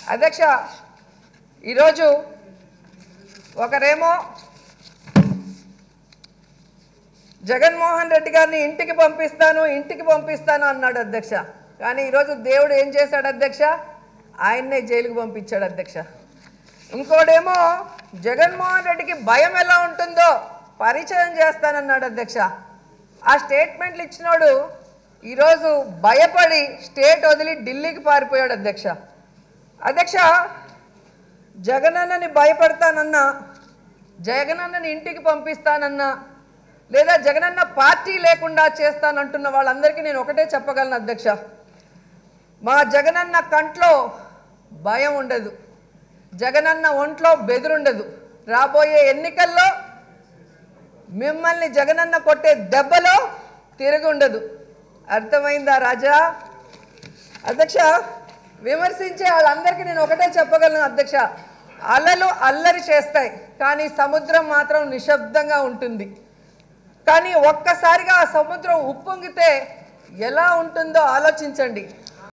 అధ్యక్ష ఈరోజు ఒకరేమో జగన్మోహన్ రెడ్డి గారిని ఇంటికి పంపిస్తాను ఇంటికి పంపిస్తాను అన్నాడు అధ్యక్ష కానీ ఈరోజు దేవుడు ఏం చేశాడు అధ్యక్ష ఆయన్నే జైలుకు పంపించాడు అధ్యక్ష ఇంకోడేమో జగన్మోహన్ రెడ్డికి భయం ఎలా ఉంటుందో పరిచయం చేస్తానన్నాడు అధ్యక్ష ఆ స్టేట్మెంట్లు ఇచ్చినోడు ఈరోజు భయపడి స్టేట్ వదిలి ఢిల్లీకి పారిపోయాడు అధ్యక్ష అధ్యక్ష జగనన్నని భయపడతానన్నా జగనన్నని ఇంటికి పంపిస్తానన్నా లేదా జగనన్న పార్టీ లేకుండా చేస్తానంటున్న వాళ్ళందరికీ నేను ఒకటే చెప్పగలను అధ్యక్ష మా జగనన్న కంట్లో భయం ఉండదు జగనన్న ఒంట్లో బెదురుండదు రాబోయే ఎన్నికల్లో మిమ్మల్ని జగనన్న కొట్టే దెబ్బలో తిరుగుండదు అర్థమైందా రాజా అధ్యక్ష విమర్శించే వాళ్ళందరికీ నేను ఒకటే చెప్పగలను అధ్యక్ష అలలు అల్లరి చేస్తాయి కానీ సముద్రం మాత్రం నిశ్శబ్దంగా ఉంటుంది కానీ ఒక్కసారిగా ఆ సముద్రం ఉప్పొంగితే ఎలా ఉంటుందో ఆలోచించండి